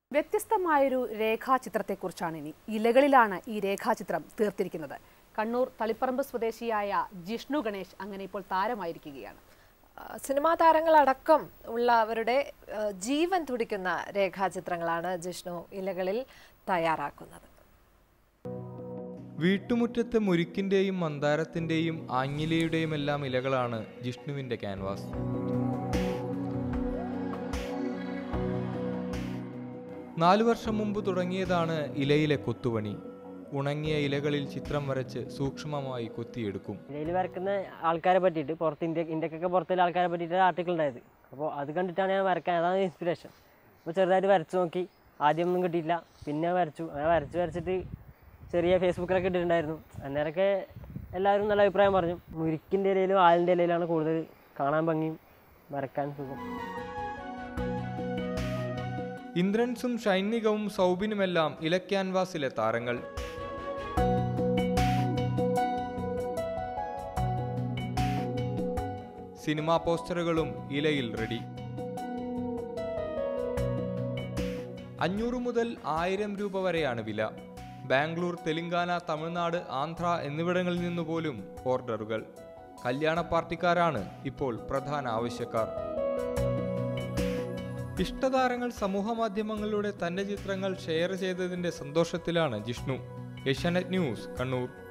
വ്യത്യസ്തമായൊരു രേഖാചിത്രത്തെക്കുറിച്ചാണ് ഇനി ഇലകളിലാണ് ഈ രേഖാചിത്രം തീർത്തിരിക്കുന്നത് കണ്ണൂർ തളിപ്പറമ്പ് സ്വദേശിയായ ജിഷ്ണു ഗണേഷ് അങ്ങനെ ഇപ്പോൾ താരമായിരിക്കുകയാണ് ആ, സിനിമാ താരങ്ങളടക്കം ഉള്ളവരുടെ ആ, ജീവൻ തുടിക്കുന്ന രേഖാചിത്രങ്ങളാണ് ജിഷ്ണു ഇലകളിൽ തയ്യാറാക്കുന്നത് വീട്ടുമുറ്റത്തെ മുരിക്കിന്റെയും മന്ദാരത്തിന്റെയും ആഞ്ഞിലയുടെയും എല്ലാം ഇലകളാണ് ജിഷ്ണുവിന്റെ ക്യാൻവാസ് നാലു വർഷം മുമ്പ് തുടങ്ങിയതാണ് ഇലയിലെ കൊത്തുപണി ഉണങ്ങിയ ഇലകളിൽ ചിത്രം വരച്ച് സൂക്ഷ്മമായി കൊത്തിയെടുക്കും ഇതിൽ വരക്കുന്ന ആൾക്കാരെ പറ്റിയിട്ട് പുറത്ത് ഇന്ത്യ ഇന്ത്യക്കൊക്കെ പുറത്തുള്ള ആൾക്കാരെ പറ്റിയിട്ട് ആർട്ടിക്കിൾ ഉണ്ടായത് അപ്പോൾ അത് കണ്ടിട്ടാണ് ഞാൻ വരക്കാൻ അതാണ് ഇൻസ്പിറേഷൻ അപ്പോൾ ചെറുതായിട്ട് വരച്ച് നോക്കി ആദ്യമൊന്നും കിട്ടിയില്ല പിന്നെ വരച്ചു അങ്ങനെ വരച്ച് വരച്ചിട്ട് ചെറിയ ഫേസ്ബുക്കിലൊക്കെ ഇട്ടിട്ടുണ്ടായിരുന്നു അന്നേരമൊക്കെ എല്ലാവരും നല്ല അഭിപ്രായം പറഞ്ഞു മുരിക്കിൻ്റെ ഇലയിലും ആലിൻ്റെ ഇലയിലാണ് കൂടുതൽ കാണാൻ ഭംഗിയും വരക്കാൻ സുഖം ഇന്ദ്രൻസും ഷൈനികവും സൗബിനുമെല്ലാം ഇല ക്യാൻവാസിലെ താരങ്ങൾ സിനിമാ പോസ്റ്ററുകളും ഇലയിൽ റെഡി അഞ്ഞൂറ് മുതൽ ആയിരം രൂപ വരെയാണ് വില ബാംഗ്ലൂർ തെലങ്കാന തമിഴ്നാട് ആന്ധ്ര എന്നിവിടങ്ങളിൽ നിന്നു പോലും ഓർഡറുകൾ കല്യാണ പാർട്ടിക്കാരാണ് ഇപ്പോൾ പ്രധാന ആവശ്യക്കാർ ഇഷ്ടതാരങ്ങൾ സമൂഹമാധ്യമങ്ങളിലൂടെ തന്റെ ചിത്രങ്ങൾ ഷെയർ ചെയ്തതിന്റെ സന്തോഷത്തിലാണ് ജിഷ്ണു ഏഷ്യാനെറ്റ് ന്യൂസ് കണ്ണൂർ